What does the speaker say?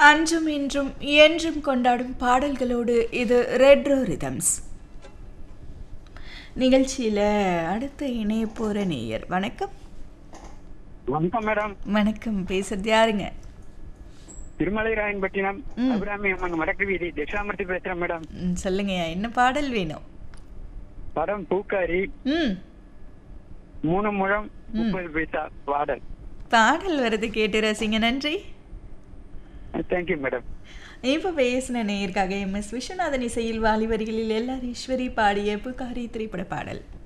அன்றும் இன்றும் என்றும் கொண்டாடும் பாடல்களோடு இது ரெட்ரோ ரிதம்ஸ் நிகழ்ச்சியில் அடுத்து இணைய போகிற நேயர் வணக்கம் வணக்கம் மேடம் வணக்கம் பேசுறது யாருங்க திருமலை ராயன்பட்டினம் ம். அபிராமி அம்மன் வடக்கு வீதி தட்சிணாமூர்த்தி பேசுறேன் மேடம் ம், சொல்லுங்கய்யா என்ன பாடல் வேணும் படம் பூக்காரி ம் மூணு முழம் முப்பது பைசா பாடல் பாடல் வருது கேட்டு ரசிங்க நன்றி தேங்க்யூ மேடம் இப்போ பேசின நேயர்க்காக எம் எஸ் விஸ்வநாதன் இசையில் வாலிவரிகளில் எல்லார் ஈஸ்வரி பாடிய புகாரி திரைப்பட பாடல்